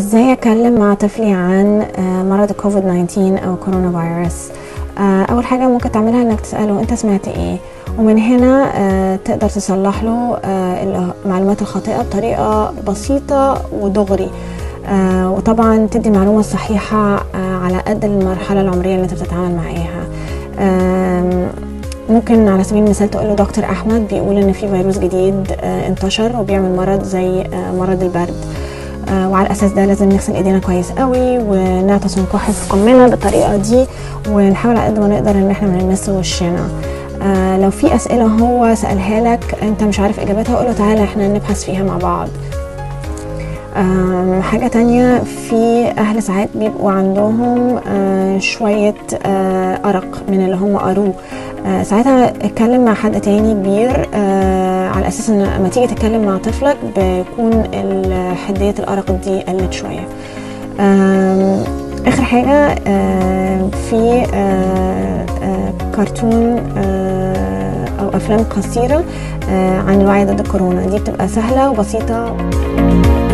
ازاي اتكلم مع طفلي عن آه، مرض الكوفيد 19 او كورونا فيروس آه، اول حاجه ممكن تعملها انك تساله انت سمعت ايه ومن هنا آه، تقدر تصلح له آه، المعلومات الخاطئه بطريقه بسيطه ودغري آه، وطبعا تدي المعلومه الصحيحه آه، على قد المرحله العمريه اللي انت بتتعامل معاها آم، ممكن على سبيل المثال تقول له دكتور احمد بيقول ان في فيروس جديد آه، انتشر وبيعمل مرض زي آه، مرض البرد آه، وعلى الاساس ده لازم نغسل ايدينا كويس قوي ونعطس ونكح في فمنا بالطريقه دي ونحاول على قد ما نقدر ان احنا ما نلمس وشنا آه، لو في اسئله هو سالها لك انت مش عارف اجابتها قول له تعالى احنا نبحث فيها مع بعض آم، حاجة تانية في أهل ساعات بيبقوا عندهم آه، شوية آه، أرق من اللي هم قروه آه، ساعتها اتكلم مع حد تاني كبير آه، على أساس إن لما تيجي تتكلم مع طفلك بيكون ال- حدية الأرق دي قلت شوية آم، آخر حاجة آه، في آه، آه، كرتون آه، أو أفلام قصيرة آه، عن الوعي ضد الكورونا دي بتبقى سهلة وبسيطة